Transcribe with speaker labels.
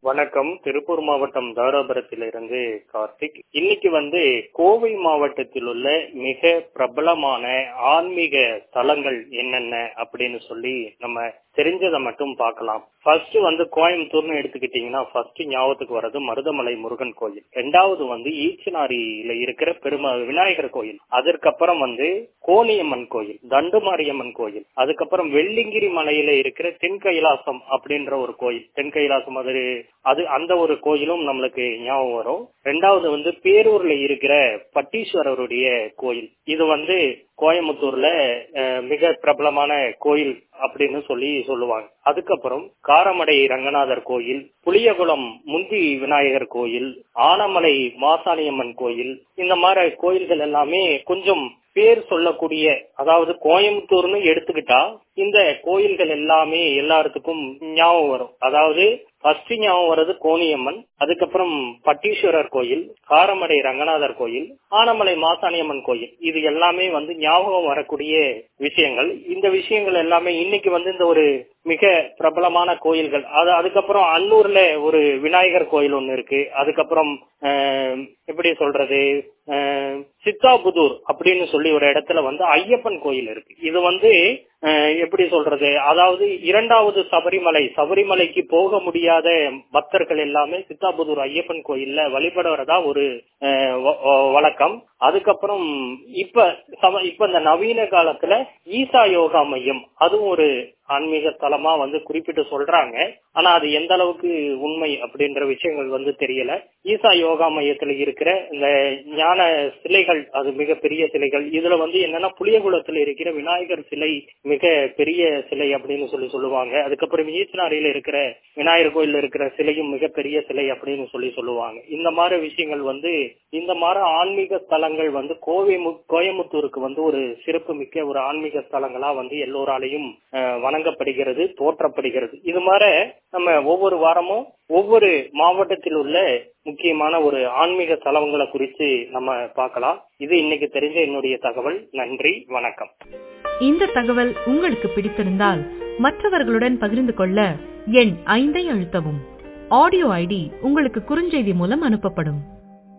Speaker 1: வணக்கம் திருப்பூர் மாவட்டம் தாராபுரத்திலிருந்து கார்த்திக் இன்னைக்கு வந்து கோவை மாவட்டத்தில் உள்ள மிக பிரபலமான ஆன்மீக தலங்கள் என்னென்ன அப்படின்னு சொல்லி நம்ம தெரிஞ்சதை மட்டும் பார்க்கலாம் ஃபர்ஸ்ட் வந்து கோயம்புத்தூர்னு எடுத்துக்கிட்டீங்கன்னா ஃபர்ஸ்ட் ஞாபகத்துக்கு வர்றது மருதமலை முருகன் கோயில் ரெண்டாவது வந்து ஈச்சனாரியில இருக்கிற பெரும விநாயகர் கோயில் அதற்கப்புறம் வந்து கோணியம்மன் கோயில் தண்டுமாரியம்மன் கோயில் அதுக்கப்புறம் வெள்ளிங்கிரி மலையில இருக்கிற தென் கைலாசம் அப்படின்ற ஒரு கோயில் தென் கைலாசம் அது அது அந்த ஒரு கோயிலும் நம்மளுக்கு ஞாபகம் வரும் ரெண்டாவது வந்து பேரூர்ல இருக்கிற பட்டீஸ்வரருடைய கோயில் இது வந்து கோயம்புத்தூர்ல மிக பிரபலமான கோயில் அப்படின்னு சொல்லி சொல்லுவாங்க அதுக்கப்புறம் காரமடை ரங்கநாதர் கோயில் புளியகுளம் முந்தி விநாயகர் கோயில் ஆனமலை மாசாணியம்மன் கோயில் இந்த மாதிரி கோயில்கள் எல்லாமே கொஞ்சம் பேர் சொல்லக்கூடிய அதாவது கோயம்புத்தூர்னு எடுத்துக்கிட்டா இந்த கோயில்கள் எல்லாமே எல்லாத்துக்கும் ஞாபகம் வரும் அதாவது ஃபர்ஸ்ட் ஞாபகம் வர்றது கோணியம்மன் அதுக்கப்புறம் பட்டீஸ்வரர் கோயில் காரமடை ரங்கநாதர் கோயில் ஆனமலை மாசாணியம்மன் கோயில் இது எல்லாமே வந்து ஞாபகம் வரக்கூடிய விஷயங்கள் இந்த விஷயங்கள் எல்லாமே இன்னைக்கு வந்து இந்த ஒரு மிக பிரபலமான கோயில்கள் அது அதுக்கப்புறம் அன்னூர்ல ஒரு விநாயகர் கோயில் ஒண்ணு இருக்கு அதுக்கப்புறம் எப்படி சொல்றது சித்தாபுதூர் அப்படின்னு சொல்லி ஒரு இடத்துல வந்து ஐயப்பன் கோயில் இருக்கு இது வந்து எப்படி சொல்றது அதாவது இரண்டாவது சபரிமலை சபரிமலைக்கு போக முடியாத பக்தர்கள் எல்லாமே சித்தாபுதூர் ஐயப்பன் கோயில்ல வழிபடுறதா ஒரு வழக்கம் அதுக்கப்புறம் இப்ப இப்ப இந்த நவீன காலத்துல ஈசா யோகா மையம் அதுவும் ஒரு ஆன்மீக தலமா வந்து குறிப்பிட்டு சொல்றாங்க ஆனா அது எந்த அளவுக்கு உண்மை அப்படின்ற விஷயங்கள் வந்து தெரியல ஈசா யோகா மையத்துல இருக்கிற இந்த ஞான சிலைகள் அது மிக பெரிய சிலைகள் இதுல வந்து என்னன்னா புளியகுளத்துல இருக்கிற விநாயகர் சிலை மிக பெரிய சிலை அப்படின்னு சொல்லி சொல்லுவாங்க அதுக்கப்புறம் ஈச்சனாரியில இருக்கிற விநாயகர் கோயில்ல இருக்கிற சிலையும் மிகப்பெரிய சிலை அப்படின்னு சொல்லி சொல்லுவாங்க இந்த மாதிரி விஷயங்கள் வந்து இந்த மாதிரி ஆன்மீக ஸ்தலங்கள் வந்து கோவை கோயம்புத்தூருக்கு வந்து ஒரு சிறப்பு மிக்க ஒரு ஆன்மீக ஸ்தலங்களா வந்து எல்லோராலையும் வணங்கப்படுகிறது போற்றப்படுகிறது இது மாதிரி நம்ம ஒவ்வொரு வாரமும் ஒவ்வொரு மாவட்டத்தில் உள்ள முக்கியமான ஒரு ஆன்மீக தலங்களை குறித்து நம்ம பார்க்கலாம் இது இன்னைக்கு தெரிஞ்ச என்னுடைய தகவல் நன்றி வணக்கம்
Speaker 2: இந்த தகவல் உங்களுக்கு பிடித்திருந்தால் மற்றவர்களுடன் பகிர்ந்து கொள்ள எண் ஐந்தை அழுத்தவும் ஆடியோ ஐடி உங்களுக்கு குறுஞ்செய்தி மூலம் அனுப்பப்படும்